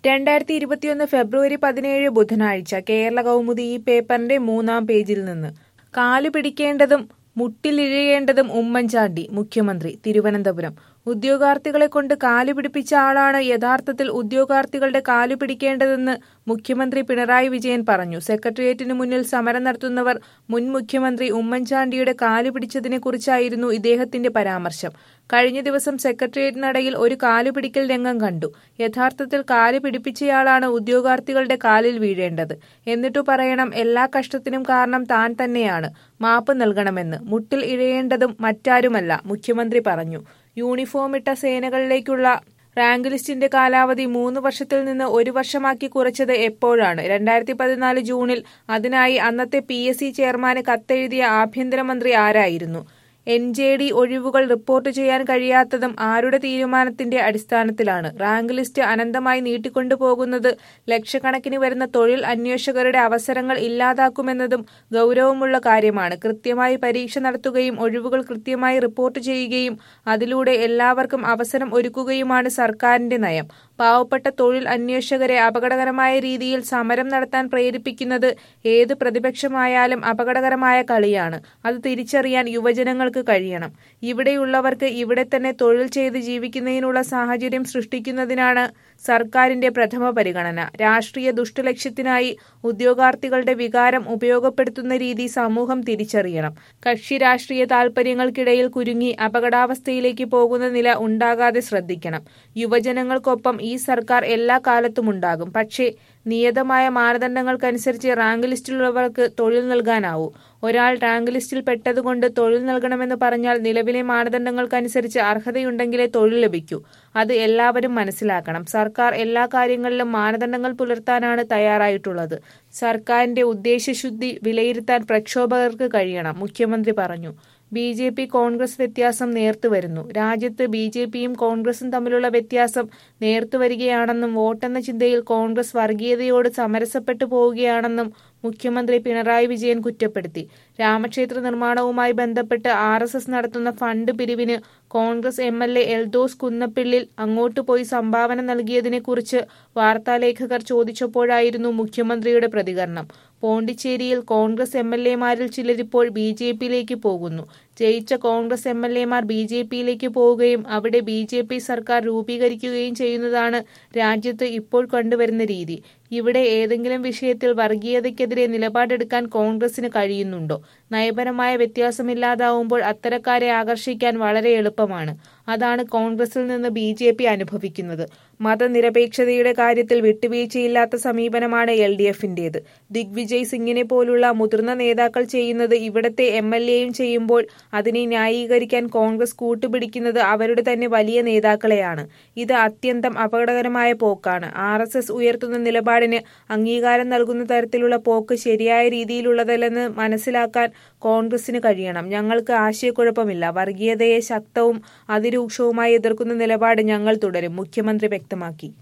രണ്ടായിരത്തി ഇരുപത്തിയൊന്ന് ഫെബ്രുവരി പതിനേഴ് ബുധനാഴ്ച കേരള കൗമുദി ഈ പേപ്പറിന്റെ മൂന്നാം പേജിൽ നിന്ന് കാലു പിടിക്കേണ്ടതും മുട്ടിലിഴയേണ്ടതും ഉമ്മൻചാണ്ടി മുഖ്യമന്ത്രി തിരുവനന്തപുരം ഉദ്യോഗാർത്ഥികളെ കൊണ്ട് കാലു പിടിപ്പിച്ച ആളാണ് യഥാർത്ഥത്തിൽ ഉദ്യോഗാർത്ഥികളുടെ കാലു പിടിക്കേണ്ടതെന്ന് മുഖ്യമന്ത്രി പിണറായി വിജയൻ പറഞ്ഞു സെക്രട്ടേറിയറ്റിനു മുന്നിൽ സമരം നടത്തുന്നവർ മുൻ മുഖ്യമന്ത്രി ഉമ്മൻചാണ്ടിയുടെ കാലു പിടിച്ചതിനെ കുറിച്ചായിരുന്നു ഇദ്ദേഹത്തിന്റെ പരാമർശം കഴിഞ്ഞ ദിവസം സെക്രട്ടേറിയറ്റിനടയിൽ ഒരു കാലു പിടിക്കൽ രംഗം കണ്ടു യഥാർത്ഥത്തിൽ കാലു പിടിപ്പിച്ചയാളാണ് ഉദ്യോഗാർത്ഥികളുടെ കാലിൽ വീഴേണ്ടത് എന്നിട്ടു പറയണം എല്ലാ കഷ്ടത്തിനും കാരണം താൻ തന്നെയാണ് മാപ്പ് നൽകണമെന്ന് മുട്ടിൽ ഇഴയേണ്ടതും മറ്റാരുമല്ല മുഖ്യമന്ത്രി പറഞ്ഞു യൂണിഫോമിട്ട സേനകളിലേക്കുള്ള റാങ്ക് ലിസ്റ്റിന്റെ കാലാവധി മൂന്ന് വർഷത്തിൽ നിന്ന് ഒരു വർഷമാക്കി കുറച്ചത് എപ്പോഴാണ് രണ്ടായിരത്തി പതിനാല് ജൂണിൽ അതിനായി അന്നത്തെ പി എസ് സി ചെയർമാന് കത്തെഴുതിയ ആഭ്യന്തരമന്ത്രി ആരായിരുന്നു എൻ ജെ ഡി ഒഴിവുകൾ റിപ്പോർട്ട് ചെയ്യാൻ കഴിയാത്തതും ആരുടെ തീരുമാനത്തിന്റെ അടിസ്ഥാനത്തിലാണ് റാങ്ക് ലിസ്റ്റ് അനന്തമായി നീട്ടിക്കൊണ്ടുപോകുന്നത് ലക്ഷക്കണക്കിന് വരുന്ന തൊഴിൽ അന്വേഷകരുടെ അവസരങ്ങൾ ഇല്ലാതാക്കുമെന്നതും ഗൗരവമുള്ള കാര്യമാണ് കൃത്യമായി പരീക്ഷ നടത്തുകയും ഒഴിവുകൾ കൃത്യമായി റിപ്പോർട്ട് ചെയ്യുകയും അതിലൂടെ എല്ലാവർക്കും അവസരം ഒരുക്കുകയുമാണ് സർക്കാരിന്റെ നയം പാവപ്പെട്ട തൊഴിൽ അന്വേഷകരെ അപകടകരമായ രീതിയിൽ സമരം നടത്താൻ പ്രേരിപ്പിക്കുന്നത് ഏത് പ്രതിപക്ഷമായാലും അപകടകരമായ കളിയാണ് അത് തിരിച്ചറിയാൻ യുവജനങ്ങൾക്ക് കഴിയണം ഇവിടെയുള്ളവർക്ക് ഇവിടെ തന്നെ തൊഴിൽ ചെയ്ത് ജീവിക്കുന്നതിനുള്ള സാഹചര്യം സൃഷ്ടിക്കുന്നതിനാണ് സർക്കാരിന്റെ പ്രഥമ പരിഗണന രാഷ്ട്രീയ ദുഷ്ടലക്ഷ്യത്തിനായി ഉദ്യോഗാർത്ഥികളുടെ വികാരം ഉപയോഗപ്പെടുത്തുന്ന രീതി സമൂഹം തിരിച്ചറിയണം കക്ഷി രാഷ്ട്രീയ താൽപര്യങ്ങൾക്കിടയിൽ കുരുങ്ങി അപകടാവസ്ഥയിലേക്ക് പോകുന്ന നില ഉണ്ടാകാതെ ശ്രദ്ധിക്കണം യുവജനങ്ങൾക്കൊപ്പം ഈ സർക്കാർ എല്ലാ കാലത്തും ഉണ്ടാകും പക്ഷേ നിയതമായ മാനദണ്ഡങ്ങൾക്കനുസരിച്ച് റാങ്ക് ലിസ്റ്റിലുള്ളവർക്ക് തൊഴിൽ നൽകാനാവൂ ഒരാൾ റാങ്ക് ലിസ്റ്റിൽ പെട്ടതുകൊണ്ട് തൊഴിൽ നൽകണമെന്ന് പറഞ്ഞാൽ നിലവിലെ മാനദണ്ഡങ്ങൾക്കനുസരിച്ച് അർഹതയുണ്ടെങ്കിലേ തൊഴിൽ ലഭിക്കൂ അത് എല്ലാവരും മനസ്സിലാക്കണം സർക്കാർ എല്ലാ കാര്യങ്ങളിലും മാനദണ്ഡങ്ങൾ പുലർത്താനാണ് തയ്യാറായിട്ടുള്ളത് സർക്കാരിന്റെ ഉദ്ദേശശുദ്ധി വിലയിരുത്താൻ പ്രക്ഷോഭകർക്ക് കഴിയണം മുഖ്യമന്ത്രി പറഞ്ഞു ബി ജെ പി കോൺഗ്രസ് വ്യത്യാസം നേർത്തുവരുന്നു രാജ്യത്ത് ബി ജെ പിയും കോൺഗ്രസും തമ്മിലുള്ള വ്യത്യാസം നേർത്തുവരികയാണെന്നും വോട്ടെന്ന ചിന്തയിൽ കോൺഗ്രസ് വർഗീയതയോട് സമരസപ്പെട്ടു പോവുകയാണെന്നും മുഖ്യമന്ത്രി പിണറായി വിജയൻ കുറ്റപ്പെടുത്തി രാമക്ഷേത്ര നിർമ്മാണവുമായി ബന്ധപ്പെട്ട് ആർ എസ് എസ് നടത്തുന്ന ഫണ്ട് പിരിവിന് Congress M L A Eldhose Kunnappillil അങ്ങോട്ട് പോയി സംഭാവന നൽകിയതിനെക്കുറിച്ച് വാർത്താലേഖകർ ചോദിച്ചപ്പോഴായിരുന്നു മുഖ്യമന്ത്രിയുടെ പ്രതികരണം പോണ്ടിച്ചേരിയിൽ കോൺഗ്രസ് എം എൽ എമാരിൽ ചിലരിപ്പോൾ ബി ജെ പിയിലേക്ക് പോകുന്നു ജയിച്ച കോൺഗ്രസ് എം എൽ എമാർ ബി ജെ പിയിലേക്ക് പോവുകയും അവിടെ ബി ജെ പി സർക്കാർ രൂപീകരിക്കുകയും ചെയ്യുന്നതാണ് രാജ്യത്ത് ഇപ്പോൾ കണ്ടുവരുന്ന രീതി ഇവിടെ ഏതെങ്കിലും വിഷയത്തിൽ വർഗീയതയ്ക്കെതിരെ നിലപാടെടുക്കാൻ കോൺഗ്രസിന് കഴിയുന്നുണ്ടോ നയപരമായ വ്യത്യാസമില്ലാതാവുമ്പോൾ അത്തരക്കാരെ ആകർഷിക്കാൻ വളരെ എളുപ്പമാണ് അതാണ് കോൺഗ്രസിൽ നിന്ന് ബി ജെ പി അനുഭവിക്കുന്നത് മതനിരപേക്ഷതയുടെ കാര്യത്തിൽ വിട്ടുവീഴ്ചയില്ലാത്ത സമീപനമാണ് എൽ ഡി എഫിന്റേത് ദിഗ്വിജയ് സിംഗിനെ പോലുള്ള മുതിർന്ന നേതാക്കൾ ചെയ്യുന്നത് ഇവിടത്തെ എം എൽ എയും ചെയ്യുമ്പോൾ അതിനെ ന്യായീകരിക്കാൻ കോൺഗ്രസ് കൂട്ടുപിടിക്കുന്നത് അവരുടെ തന്നെ വലിയ നേതാക്കളെയാണ് ഇത് അത്യന്തം അപകടകരമായ പോക്കാണ് ആർ എസ് എസ് ഉയർത്തുന്ന നിലപാടിന് അംഗീകാരം നൽകുന്ന തരത്തിലുള്ള പോക്ക് ശരിയായ രീതിയിലുള്ളതല്ലെന്ന് മനസ്സിലാക്കാൻ കോൺഗ്രസിന് കഴിയണം ഞങ്ങൾക്ക് ആശയക്കുഴപ്പമില്ല വർഗീയതയെ ശക്തവും അതിരൂക്ഷവുമായി എതിർക്കുന്ന നിലപാട് ഞങ്ങൾ തുടരും മുഖ്യമന്ത്രി വ്യക്തമാക്കി